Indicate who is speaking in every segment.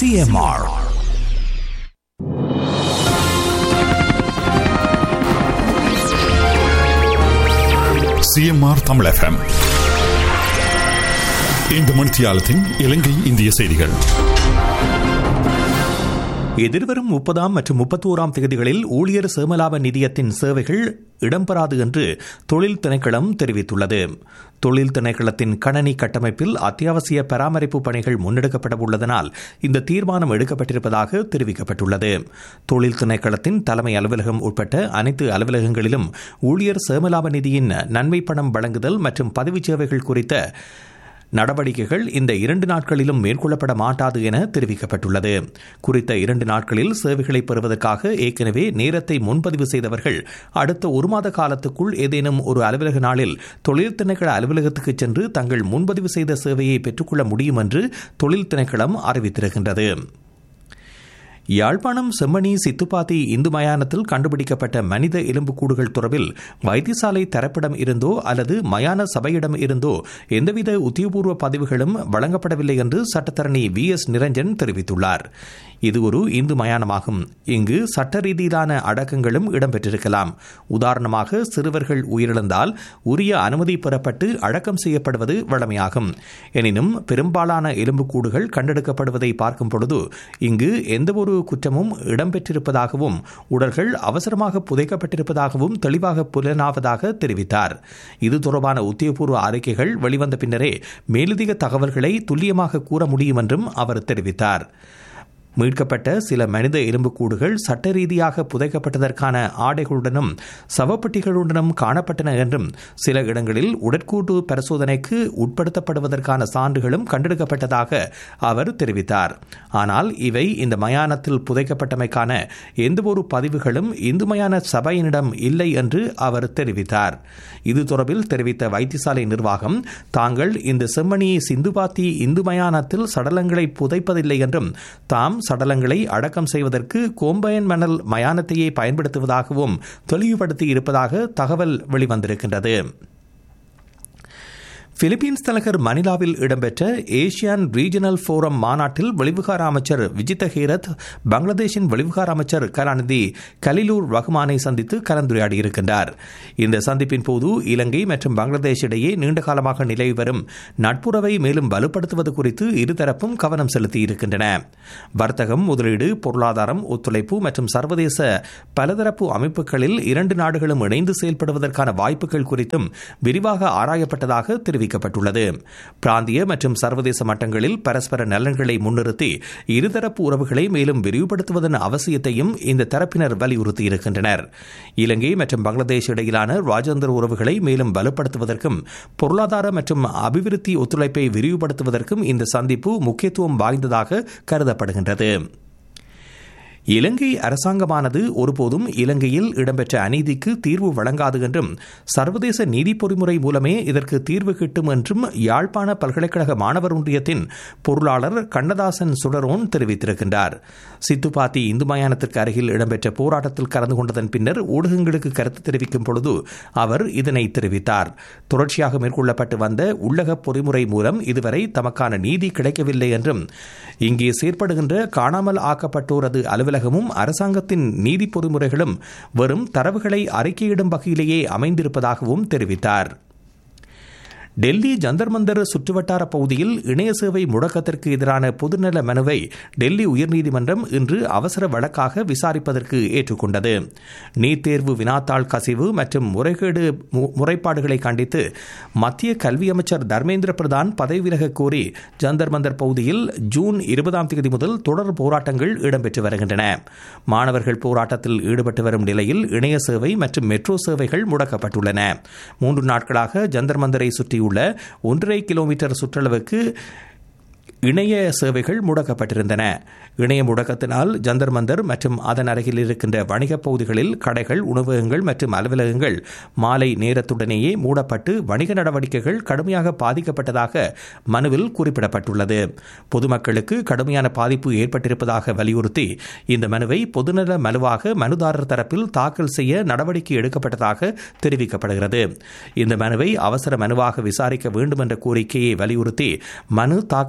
Speaker 1: CMR CMR Tamil FM இந்த மணித்தியாலத்தின் இலங்கை இந்திய செய்திகள்
Speaker 2: எதிர்வரும் முப்பதாம் மற்றும் முப்பத்தோராம் தேதிகளில் ஊழியர் சேமலாப நிதியத்தின் சேவைகள் இடம்பெறாது என்று தொழில் திணைக்களம் தெரிவித்துள்ளது தொழில் திணைக்களத்தின் கணனி கட்டமைப்பில் அத்தியாவசிய பராமரிப்பு பணிகள் முன்னெடுக்கப்பட உள்ளதனால் இந்த தீர்மானம் எடுக்கப்பட்டிருப்பதாக தெரிவிக்கப்பட்டுள்ளது தொழில் திணைக்களத்தின் தலைமை அலுவலகம் உட்பட்ட அனைத்து அலுவலகங்களிலும் ஊழியர் சேமலாப நிதியின் நன்மை பணம் வழங்குதல் மற்றும் பதிவுச் சேவைகள் குறித்த நடவடிக்கைகள் இந்த இரண்டு நாட்களிலும் மேற்கொள்ளப்பட மாட்டாது என தெரிவிக்கப்பட்டுள்ளது குறித்த இரண்டு நாட்களில் சேவைகளை பெறுவதற்காக ஏற்கனவே நேரத்தை முன்பதிவு செய்தவர்கள் அடுத்த ஒரு மாத காலத்துக்குள் ஏதேனும் ஒரு அலுவலக நாளில் தொழில் திணைக்கள அலுவலகத்துக்கு சென்று தங்கள் முன்பதிவு செய்த சேவையை பெற்றுக்கொள்ள முடியும் என்று தொழில் திணைக்களம் அறிவித்திருக்கின்றது யாழ்ப்பாணம் செம்மணி சித்துப்பாத்தி இந்து மயானத்தில் கண்டுபிடிக்கப்பட்ட மனித எலும்புக்கூடுகள் தொடர்பில் வைத்தியசாலை தரப்பிடம் இருந்தோ அல்லது மயான சபையிடம் இருந்தோ எந்தவித உத்தியோகபூர்வ பதிவுகளும் வழங்கப்படவில்லை என்று சட்டத்தரணி வி எஸ் நிரஞ்சன் தெரிவித்துள்ளார் இது ஒரு இந்து மயானமாகும் இங்கு சட்ட ரீதியிலான அடக்கங்களும் இடம்பெற்றிருக்கலாம் உதாரணமாக சிறுவர்கள் உயிரிழந்தால் உரிய அனுமதி பெறப்பட்டு அடக்கம் செய்யப்படுவது வழமையாகும் எனினும் பெரும்பாலான எலும்புக்கூடுகள் கண்டெடுக்கப்படுவதை பார்க்கும் பொழுது இங்கு எந்தவொரு குற்றமும் இடம்பெற்றிருப்பதாகவும் உடல்கள் அவசரமாக புதைக்கப்பட்டிருப்பதாகவும் தெளிவாக புலனாவதாக தெரிவித்தார் இது தொடர்பான உத்தியோகபூர்வ அறிக்கைகள் வெளிவந்த பின்னரே மேலதிக தகவல்களை துல்லியமாக கூற முடியும் என்றும் அவர் தெரிவித்தார் மீட்கப்பட்ட சில மனித எலும்புக்கூடுகள் சட்ட ரீதியாக புதைக்கப்பட்டதற்கான ஆடைகளுடனும் சவப்பெட்டிகளுடனும் காணப்பட்டன என்றும் சில இடங்களில் உடற்கூட்டு பரிசோதனைக்கு உட்படுத்தப்படுவதற்கான சான்றுகளும் கண்டெடுக்கப்பட்டதாக அவர் தெரிவித்தார் ஆனால் இவை இந்த மயானத்தில் புதைக்கப்பட்டமைக்கான எந்தவொரு பதிவுகளும் இந்து மயான சபையினிடம் இல்லை என்று அவர் தெரிவித்தார் இது தொடர்பில் தெரிவித்த வைத்தியசாலை நிர்வாகம் தாங்கள் இந்த செம்மணியை சிந்துபாத்தி இந்து மயானத்தில் சடலங்களை புதைப்பதில்லை என்றும் தாம் சடலங்களை அடக்கம் செய்வதற்கு கோம்பயன் மணல் மயானத்தையே பயன்படுத்துவதாகவும் தெளிவுபடுத்தி இருப்பதாக தகவல் வெளிவந்திருக்கின்றது பிலிப்பீன்ஸ் தலைநகர் மணிலாவில் இடம்பெற்ற ஏசியான் ரீஜனல் போரம் மாநாட்டில் வெளிவிகார அமைச்சர் விஜித ஹேரத் பங்களாதேஷின் வெளிவிகார அமைச்சர் கலாநிதி கலிலூர் ரஹ்மானை சந்தித்து கலந்துரையாடியிருக்கின்றார் இந்த சந்திப்பின் போது இலங்கை மற்றும் பங்களாதேஷ் இடையே நீண்டகாலமாக நிலவி வரும் நட்புறவை மேலும் வலுப்படுத்துவது குறித்து இருதரப்பும் கவனம் செலுத்தியிருக்கின்றன வர்த்தகம் முதலீடு பொருளாதாரம் ஒத்துழைப்பு மற்றும் சர்வதேச பலதரப்பு அமைப்புகளில் இரண்டு நாடுகளும் இணைந்து செயல்படுவதற்கான வாய்ப்புகள் குறித்தும் விரிவாக ஆராயப்பட்டதாக தெரிவித்தார் தெரிவிக்கப்பட்டுள்ளது பிராந்திய மற்றும் சர்வதேச மட்டங்களில் பரஸ்பர நலன்களை முன்னிறுத்தி இருதரப்பு உறவுகளை மேலும் விரிவுபடுத்துவதன் அவசியத்தையும் இந்த தரப்பினர் வலியுறுத்தியிருக்கின்றனர் இலங்கை மற்றும் பங்களாதேஷ் இடையிலான ராஜேந்திர உறவுகளை மேலும் வலுப்படுத்துவதற்கும் பொருளாதார மற்றும் அபிவிருத்தி ஒத்துழைப்பை விரிவுபடுத்துவதற்கும் இந்த சந்திப்பு முக்கியத்துவம் வாய்ந்ததாக கருதப்படுகின்றது இலங்கை அரசாங்கமானது ஒருபோதும் இலங்கையில் இடம்பெற்ற அநீதிக்கு தீர்வு வழங்காது என்றும் சர்வதேச நீதி பொறிமுறை மூலமே இதற்கு தீர்வு கிட்டும் என்றும் யாழ்ப்பாண பல்கலைக்கழக மாணவர் ஒன்றியத்தின் பொருளாளர் கண்ணதாசன் சுடரோன் தெரிவித்திருக்கின்றார் சித்துப்பாத்தி இந்து மயானத்திற்கு அருகில் இடம்பெற்ற போராட்டத்தில் கலந்து கொண்டதன் பின்னர் ஊடகங்களுக்கு கருத்து தெரிவிக்கும் பொழுது அவர் இதனை தெரிவித்தார் தொடர்ச்சியாக மேற்கொள்ளப்பட்டு வந்த உள்ளக பொறிமுறை மூலம் இதுவரை தமக்கான நீதி கிடைக்கவில்லை என்றும் இங்கே செயற்படுகின்ற காணாமல் ஆக்கப்பட்டோரது அலுவலக அலுவலகமும் அரசாங்கத்தின் நீதி பொறிமுறைகளும் வெறும் தரவுகளை அறிக்கையிடும் வகையிலேயே அமைந்திருப்பதாகவும் தெரிவித்தார் டெல்லி ஜந்தர் மந்தர் சுற்றுவட்டார பகுதியில் இணைய சேவை முடக்கத்திற்கு எதிரான பொதுநல மனுவை டெல்லி உயர்நீதிமன்றம் இன்று அவசர வழக்காக விசாரிப்பதற்கு ஏற்றுக்கொண்டது நீட் தேர்வு வினாத்தாள் கசிவு மற்றும் முறைகேடு முறைப்பாடுகளை கண்டித்து மத்திய கல்வி அமைச்சர் தர்மேந்திர பிரதான் பதவி விலக கோரி ஜந்தர் மந்தர் பகுதியில் ஜூன் இருபதாம் தேதி முதல் தொடர் போராட்டங்கள் இடம்பெற்று வருகின்றன மாணவர்கள் போராட்டத்தில் ஈடுபட்டு வரும் நிலையில் இணைய சேவை மற்றும் மெட்ரோ சேவைகள் முடக்கப்பட்டுள்ளன மூன்று நாட்களாக ஜந்தர் மந்தரை சுற்றி உள்ள ஒன்றரை கிலோமீட்டர் சுற்றளவுக்கு இணைய சேவைகள் முடக்கப்பட்டிருந்தன இணைய முடக்கத்தினால் ஜந்தர் மந்தர் மற்றும் அதன் அருகில் இருக்கின்ற வணிகப் பகுதிகளில் கடைகள் உணவகங்கள் மற்றும் அலுவலகங்கள் மாலை நேரத்துடனேயே மூடப்பட்டு வணிக நடவடிக்கைகள் கடுமையாக பாதிக்கப்பட்டதாக மனுவில் குறிப்பிடப்பட்டுள்ளது பொதுமக்களுக்கு கடுமையான பாதிப்பு ஏற்பட்டிருப்பதாக வலியுறுத்தி இந்த மனுவை பொதுநல மனுவாக மனுதாரர் தரப்பில் தாக்கல் செய்ய நடவடிக்கை எடுக்கப்பட்டதாக தெரிவிக்கப்படுகிறது இந்த மனுவை அவசர மனுவாக விசாரிக்க வேண்டும் என்ற கோரிக்கையை வலியுறுத்தி மனு தாக்கல் செய்யப்பட்ட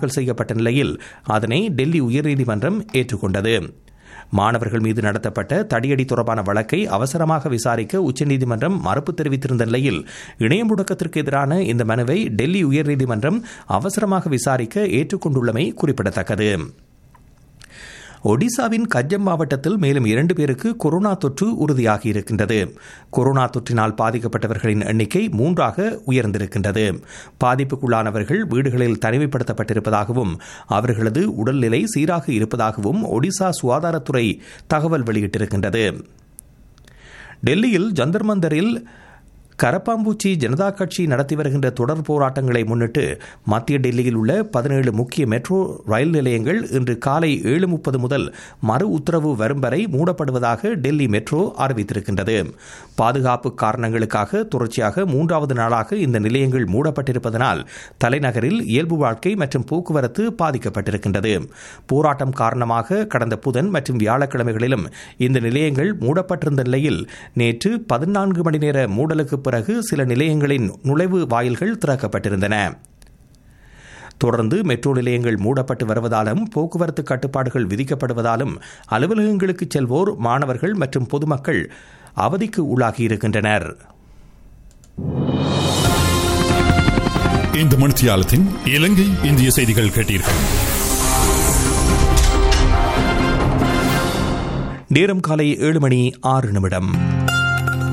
Speaker 2: செய்யப்பட்ட நிலையில் அதனை டெல்லி உயர்நீதிமன்றம் ஏற்றுக்கொண்டது மாணவர்கள் மீது நடத்தப்பட்ட தடியடி தொடர்பான வழக்கை அவசரமாக விசாரிக்க உச்சநீதிமன்றம் மறுப்பு தெரிவித்திருந்த நிலையில் இணைய முடக்கத்திற்கு எதிரான இந்த மனுவை டெல்லி உயர்நீதிமன்றம் அவசரமாக விசாரிக்க ஏற்றுக்கொண்டுள்ளமை குறிப்பிடத்தக்கது ஒடிசாவின் கஜம் மாவட்டத்தில் மேலும் இரண்டு பேருக்கு கொரோனா தொற்று உறுதியாகி இருக்கின்றது கொரோனா தொற்றினால் பாதிக்கப்பட்டவர்களின் எண்ணிக்கை மூன்றாக உயர்ந்திருக்கின்றது பாதிப்புக்குள்ளானவர்கள் வீடுகளில் தனிமைப்படுத்தப்பட்டிருப்பதாகவும் அவர்களது உடல்நிலை சீராக இருப்பதாகவும் ஒடிசா சுகாதாரத்துறை தகவல் வெளியிட்டிருக்கின்றது டெல்லியில் ஜந்தர் மந்தரில் கரப்பாம்பூச்சி ஜனதா கட்சி நடத்தி வருகின்ற தொடர் போராட்டங்களை முன்னிட்டு மத்திய டெல்லியில் உள்ள பதினேழு முக்கிய மெட்ரோ ரயில் நிலையங்கள் இன்று காலை ஏழு முப்பது முதல் மறு உத்தரவு வரும் வரை மூடப்படுவதாக டெல்லி மெட்ரோ அறிவித்திருக்கின்றது பாதுகாப்பு காரணங்களுக்காக தொடர்ச்சியாக மூன்றாவது நாளாக இந்த நிலையங்கள் மூடப்பட்டிருப்பதனால் தலைநகரில் இயல்பு வாழ்க்கை மற்றும் போக்குவரத்து பாதிக்கப்பட்டிருக்கின்றது போராட்டம் காரணமாக கடந்த புதன் மற்றும் வியாழக்கிழமைகளிலும் இந்த நிலையங்கள் மூடப்பட்டிருந்த நிலையில் நேற்று பதினான்கு மணி நேர மூடலுக்கு பிறகு சில நிலையங்களின் நுழைவு வாயில்கள் திறக்கப்பட்டிருந்தன தொடர்ந்து மெட்ரோ நிலையங்கள் மூடப்பட்டு வருவதாலும் போக்குவரத்து கட்டுப்பாடுகள் விதிக்கப்படுவதாலும் அலுவலகங்களுக்கு செல்வோர் மாணவர்கள் மற்றும் பொதுமக்கள் அவதிக்கு உள்ளாகியிருக்கின்றனர்
Speaker 1: இந்த மணித்தியாலத்தின் இலங்கை இந்திய செய்திகள் கேட்டீர்கள்
Speaker 2: நேரம் காலை ஏழு மணி ஆறு நிமிடம்